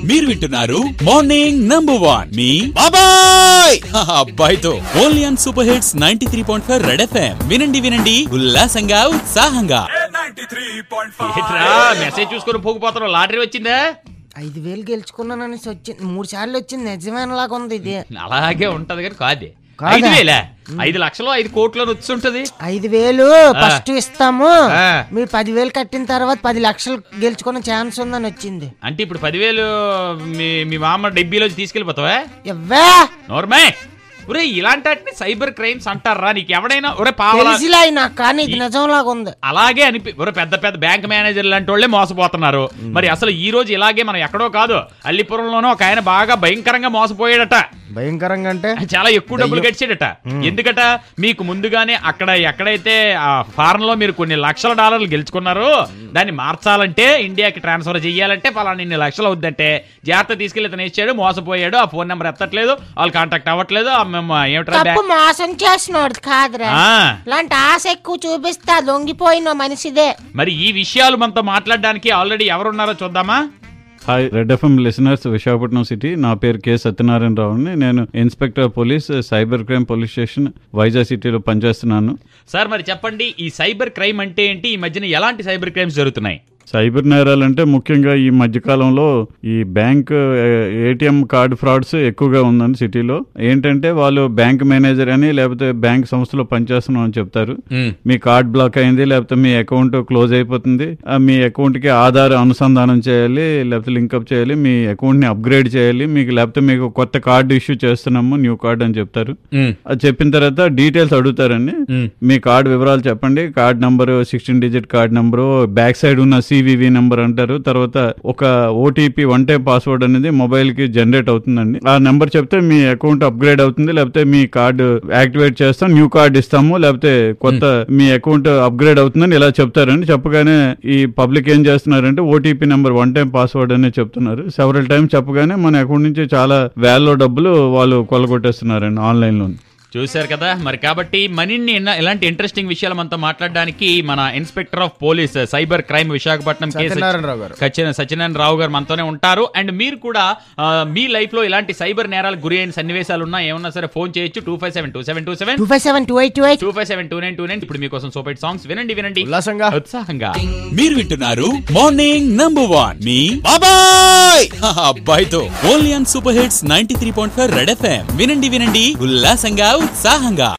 మీరు వింటున్నారు morning number one మీ బాబాయ్ అబ్బాయితో only on super hits ninety three point five red FM వినండి వినండి ఉల్లాసంగా ఉత్సాహంగా ఏంట్రా మెసేజ్ చూసుకొని పోగిపోతున్నావు లాటరీ వచ్చిందా ఐదు వేలు గెలుచుకున్నానని వచ్చింది మూడు సార్లు వచ్చింది నిజమేనలాగా ఉంది ఇది అలాగే ఉంటది కానీ కాదే కాదా? ఐదు వేలే ఐదు లక్షలు ఐదు కోట్లు వచ్చి ఉంటది ఐదు వేలు ఫస్ట్ ఇస్తాము ఆ. మీరు పదివేలు కట్టిన తర్వాత పది లక్షలు గెలుచుకునే ఛాన్స్ ఉందని వచ్చింది అంటే ఇప్పుడు పదివేలు మీ మీ మామ డెబ్బీలో తీసుకెళ్ళిపోతావా ఇవ్వే నోర్మే ఒరే ఇలాంటి వాటిని సైబర్ క్రైమ్స్ అంటారా నీకు ఎవడైనా ఒరే పావలా తెలిసిలా నాకు కానీ ఇది నిజంలాగా ఉంది అలాగే అనిపి ఒరే పెద్ద పెద్ద బ్యాంక్ మేనేజర్ లాంటి వాళ్ళే మోసపోతున్నారు మరి అసలు ఈ రోజు ఇలాగే మనం ఎక్కడో కాదు అల్లిపురంలోనో ఒక ఆయన బాగా భయంకరంగా మోసపోయాడట భయంకరంగా అంటే చాలా ఎక్కువ డబ్బులు గడిచాడట ఎందుకట మీకు ముందుగానే అక్కడ ఎక్కడైతే ఆ ఫారెన్ లో మీరు కొన్ని లక్షల డాలర్లు గెలుచుకున్నారో దాన్ని మార్చాలంటే ఇండియాకి ట్రాన్స్ఫర్ చేయాలంటే ఫలానా ఇన్ని లక్షలు అవుద్దంటే జాగ్రత్త తీసుకెళ్లి ఇతను ఇచ్చాడు మోసపోయాడు ఆ ఫోన్ నెంబర్ ఎత్తట్లేదు వాళ్ళు కాంటాక్ట్ అవ్వట్లేదు ఆ మేము ఏమిట్రా తప్పు బ్యాంక్ మోసం చేసినోడు కాదురా ఆ, ఇలాంటి ఆశ ఎక్కువ చూపిస్తా లొంగిపోయిన మనిషిదే మరి ఈ విషయాలు మనతో మాట్లాడడానికి ఆల్రెడీ ఎవరున్నారో చూద్దామా hi red FM listeners Visakhapatnam city నా పేరు కె సత్యనారాయణ రావుని నేను inspector police cyber crime police station Vizag సిటీలో పనిచేస్తున్నాను సార్ మరి చెప్పండి ఈ సైబర్ క్రైమ్ అంటే ఏంటి ఈ మధ్యన ఎలాంటి సైబర్ క్రైమ్స్ జరుగుతున్నాయి సైబర్ నేరాలంటే ముఖ్యంగా ఈ మధ్యకాలంలో ఈ బ్యాంక్ ఏటీఎం కార్డు ఫ్రాడ్స్ ఎక్కువగా ఉందండి సిటీలో ఏంటంటే వాళ్ళు బ్యాంక్ మేనేజర్ అని లేకపోతే బ్యాంక్ సంస్థలో పనిచేస్తున్నాం అని చెప్తారు మీ కార్డ్ బ్లాక్ అయింది లేకపోతే మీ అకౌంట్ క్లోజ్ అయిపోతుంది ఆ, మీ అకౌంట్ కి ఆధార్ అనుసంధానం చేయాలి లేకపోతే లింకప్ చేయాలి మీ అకౌంట్ ని అప్గ్రేడ్ చేయాలి మీకు లేకపోతే మీకు కొత్త కార్డు ఇష్యూ చేస్తున్నాము న్యూ కార్డ్ అని చెప్తారు అది చెప్పిన తర్వాత డీటెయిల్స్ అడుగుతారండి మీ కార్డ్ వివరాలు చెప్పండి card number sixteen digit card number back side ఉన్న సివివి నంబర్ అంటారు తర్వాత ఒక ఓటీపీ వన్ టైం పాస్వర్డ్ అనేది మొబైల్ కి జనరేట్ అవుతుందండి ఆ నెంబర్ చెప్తే మీ అకౌంట్ అప్గ్రేడ్ అవుతుంది లేకపోతే మీ కార్డు యాక్టివేట్ చేస్తాం న్యూ కార్డ్ ఇస్తాము లేకపోతే కొత్త మీ అకౌంట్ అప్గ్రేడ్ అవుతుందని ఇలా చెప్తారండి చెప్పగానే ఈ పబ్లిక్ ఏం చేస్తున్నారంటే OTP number one time password అనే చెప్తున్నారు సెవెరల్ టైం చెప్పగానే మన అకౌంట్ నుంచి చాలా వేలలో డబ్బులు వాళ్ళు కొలగొట్టేస్తున్నారండి ఆన్లైన్ లో చూశారు కదా మరి కాబట్టి మనీని ఎన్న- ఎలాంటి ఇంట్రెస్టింగ్ విషయాలు మనతో మాట్లాడడానికి మన inspector of police cyber crime Visakhapatnam కేసు సత్యనారాయణరావు గారు. సత్య- సత్యనారాయణ రావు గారు మనతోనే ఉంటారు అండ్ మీరు కూడా ఆ, మీ లైఫ్ లో ఇలాంటి సైబర్ నేరాలకు గురి అయిన సన్నివేశాలు ఉన్నా ఏమన్నా సరే ఫోన్ చేయొచ్చు two five seven two seven two seven two five seven two eight two eight two five seven two nine two nine ఇప్పుడు మీకోసం సూపర్ సాంగ్స్ వినండి వినండి ఉల్లాసంగా. ఉత్సాహంగా మీరు వింటున్నారు మార్నింగ్ నంబర్ వన్ మీ బాబాయ్ అబ్బాయితో only on super hits ninety three point five red FM వినండి వినండి ఉల్లాసంగా ఉత్సాహంగా